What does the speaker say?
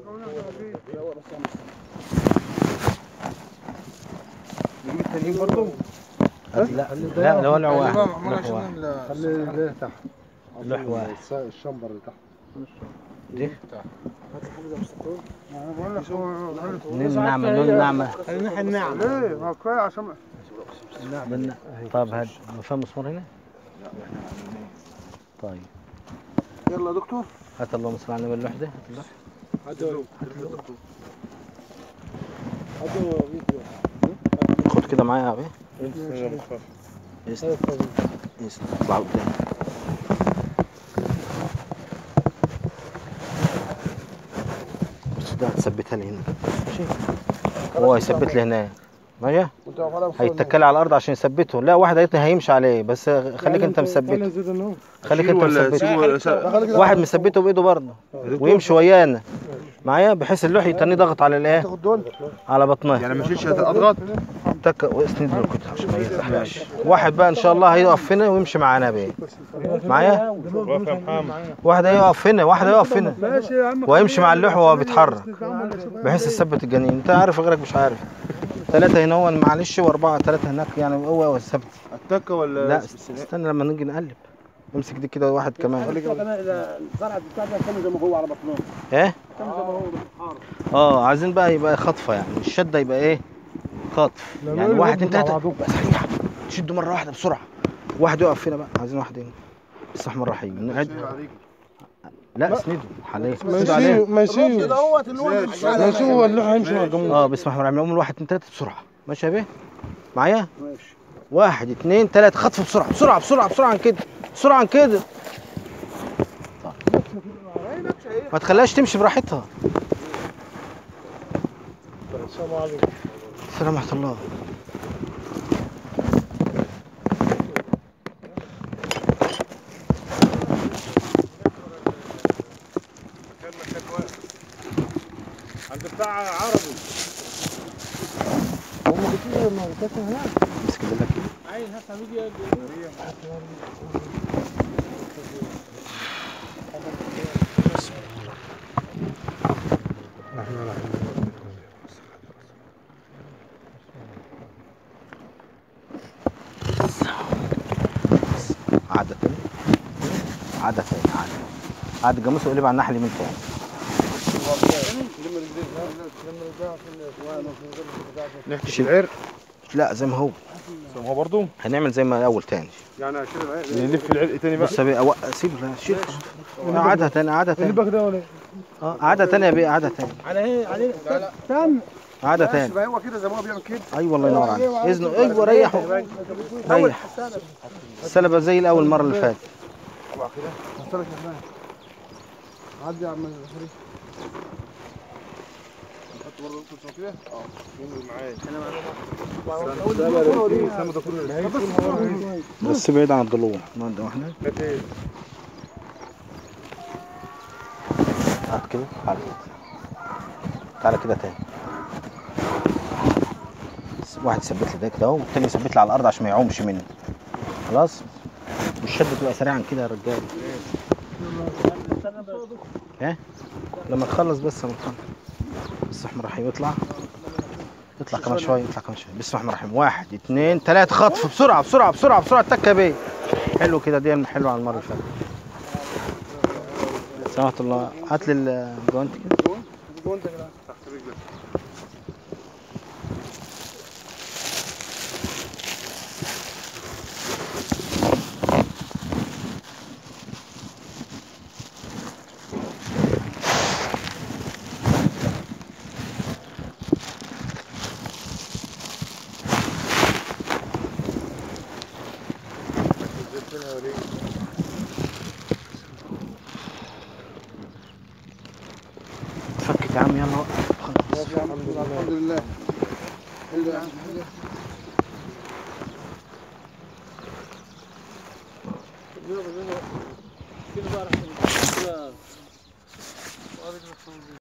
نجيب التانيين برضه لا لا ده ولا واحد محمود لوح عشان واحد ال- خلي ده تحت لوح واحد الس- الشمبر اللي تحت دي انا بقول لك هو نون نعمة نون نعمة الناحية الناعمة ليه؟ ما كفاية عشان من- طيب هاد فاهم مسمار هنا طيب يلا يا دكتور هات اللهم صل على النبي اللوح ده هات اللوح خد كده معايا يا ابي يسلم يسلم اطلع قدام بس ده هتثبتها لي هنا ماشي هو هيثبت لي هناك ماشي وانت واقف على هيتكل على الارض عشان يثبته لا واحد هيت- هيمشي عليه بس خليك انت مثبته خليك انت مثبته واحد مثبته بايده برضه ويمشي ويانا معايا بحيث اللوح يتني ضغط على الايه تاخد دول على بطنها يعني ما اشيلش اضغط تك واسند له كده عشان ما يزحلقش واحد بقى ان شاء الله هيقف هنا ويمشي معانا بيه معايا واحد هيقف هنا واحد هيقف هنا ماشي يا عم وهيمشي مع اللوح وهو بيتحرك بحيث يثبت الجنين انت عارف غيرك مش عارف ثلاثة هنا هو معلش واربعة ثلاثة هناك يعني هو هو الثبت التكه ولا لا استنى لما نيجي نقلب امسك دي كده واحد كمان الزرع بتاع ده كان زي ما هو على بطنه ايه كان زي ما هو بالحار اه عايزين بقى يبقى خطفه يعني الشده يبقى ايه خطف يعني واحد اتنين تلاته يبقى سريع تشده مره واحده بسرعه واحد يقف هنا بقى عايزين واحد هنا بسم الله الرحمن الرحيم نقعد لا اسنده حاليا اسنده عليه ماشي كده هو الواد ماشي هو اللوح هيمشي مع الجمهور اه بسم الله الرحمن الرحيم نقوم واحد اتنين تلاته بسرعه ماشي يا بيه معايا ماشي واحد اتنين تلاته خطف بسرعه بسرعه بسرعه بسرعه عن كده بسرعه عن كده ما تخليهاش تمشي براحتها السلام عليكم السلام ورحمه الله عند بتاع عربي امسك بالله كده عادة عادة عادة عادة جاموس وقلب على النحل من تاني نحكي العرق لا زي ما هو هو برضه هنعمل زي ما اول تاني يعني اشيل العرق نلف العرق تاني بقى بص يا بيه أو- سيب لا شيل عادة تاني عادة تاني ده ولا اه عادة تانية يا بيه عادة تاني على ايه على استنى عادة تاني يبقى هو كده زي ما هو بيعمل كده ايوه الله ينور عليك اذنه ايوه ريحه ريح السلبة زي الاول المرة اللي فاتت اوعى كده هستنى كده عدي يا عم الخريف نحط برضه دكتور كده اه ينزل معايا السما ده كله بس بعيد عن الضلوع مادة واحدة هات كده تعالى تعالى كده تاني واحد يثبت لي ده كده اهو والتاني يثبت لي على الارض عشان ما يعومش مني خلاص والشد تبقى سريعا كده يا رجاله ايه لما تخلص بس لما تخلص بسم الله الرحمن الرحيم يطلع يطلع كمان شويه يطلع كمان شويه بسم الله الرحمن الرحيم واحد اثنين ثلاثة خطف بسرعة بسرعة بسرعة بسرعة تكة بيه حلو كده دي حلو على المرة اللي فاتت سمحة الله هات لي الجوانت كده فكت يا عم يلا وقف خلاص الحمد لله حلو يا عم حلو كده بقى